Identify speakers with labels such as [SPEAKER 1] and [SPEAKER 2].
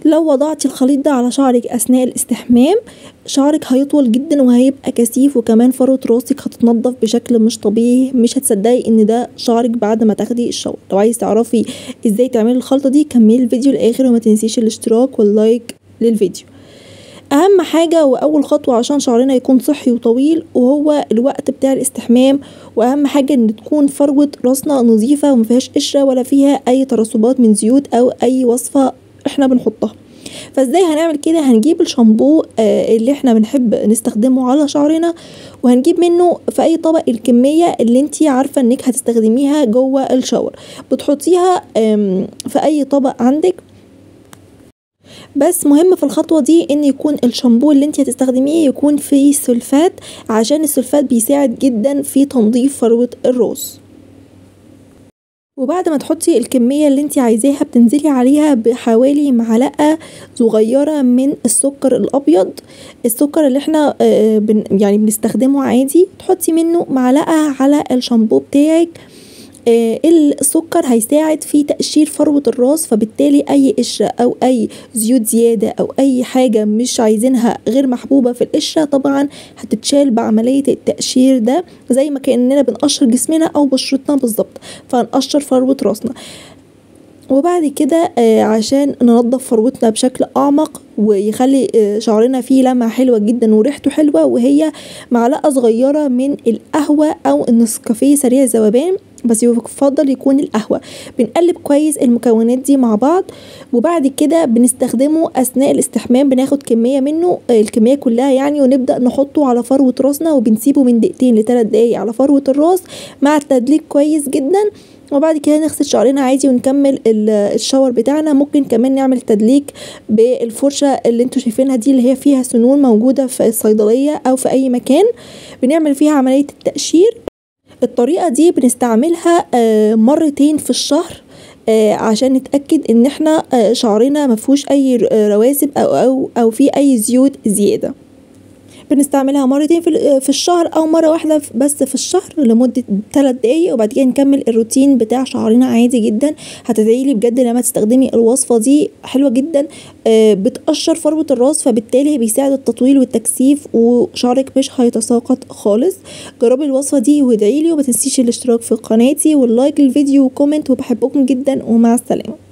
[SPEAKER 1] لو وضعتي الخليط ده على شعرك اثناء الاستحمام شعرك هيطول جدا وهيبقى كثيف وكمان فروة راسك هتتنضف بشكل مش طبيعي مش هتصدقي ان ده شعرك بعد ما تاخدي الشاور لو عايز تعرفي ازاي تعملي الخلطة دي كملي الفيديو للاخر وما تنسيش الاشتراك واللايك للفيديو اهم حاجة واول خطوة عشان شعرنا يكون صحي وطويل وهو الوقت بتاع الاستحمام واهم حاجة ان تكون فروة راسنا نظيفة ومفيهاش قشرة ولا فيها اي ترسبات من زيوت او اي وصفة احنا بنحطها فازاي هنعمل كده هنجيب الشامبو آه اللي احنا بنحب نستخدمه على شعرنا وهنجيب منه في اي طبق الكميه اللي انت عارفه انك هتستخدميها جوه الشاور بتحطيها في اي طبق عندك بس مهم في الخطوة دي ان يكون الشامبو اللي انت هتستخدميه يكون فيه سلفات عشان السلفات بيساعد جدا في تنظيف فروة الراس وبعد ما تحطي الكمية اللي انت عايزاها بتنزلي عليها بحوالي معلقة صغيرة من السكر الأبيض السكر اللي احنا بن يعني بنستخدمه عادي تحطي منه معلقة على الشامبو بتاعك السكر هيساعد في تقشير فروة الراس فبالتالي أي قشرة أو أي زيوت زيادة أو أي حاجة مش عايزينها غير محبوبة في القشرة طبعا هتتشال بعملية التقشير ده زي ما كأننا بنقشر جسمنا أو بشرتنا بالظبط فهنقشر فروة راسنا وبعد كده آه عشان ننضف فروتنا بشكل اعمق ويخلي آه شعرنا فيه لمعة حلوة جدا وريحته حلوة وهي معلقة صغيرة من القهوة او النسكافيه سريع الذوبان بس يفضل يكون القهوة بنقلب كويس المكونات دي مع بعض وبعد كده بنستخدمه اثناء الاستحمام بناخد كمية منه آه الكمية كلها يعني ونبدأ نحطه على فروة راسنا وبنسيبه من دقيقتين لثلاث دقايق على فروة الراس مع التدليك كويس جدا وبعد كده نغسل شعرنا عادي ونكمل الشاور بتاعنا ممكن كمان نعمل تدليك بالفرشة اللي انتوا شايفينها دي اللي هي فيها سنون موجودة في الصيدلية او في اي مكان بنعمل فيها عملية التقشير الطريقة دي بنستعملها مرتين في الشهر عشان نتأكد ان احنا شعرنا مفهوش اي رواسب او او او في اي زيوت زيادة بنستعملها مرتين في, في الشهر او مره واحده بس في الشهر لمده 3 دقايق وبعد كده نكمل الروتين بتاع شعرنا عادي جدا هتدعيلي بجد لما تستخدمي الوصفه دي حلوه جدا بتقشر فروه الراس فبالتالي بيساعد التطويل والتكثيف وشعرك مش هيتساقط خالص جربي الوصفه دي وادعيلي وما تنسيش الاشتراك في قناتي واللايك للفيديو وكومنت وبحبكم جدا ومع السلامه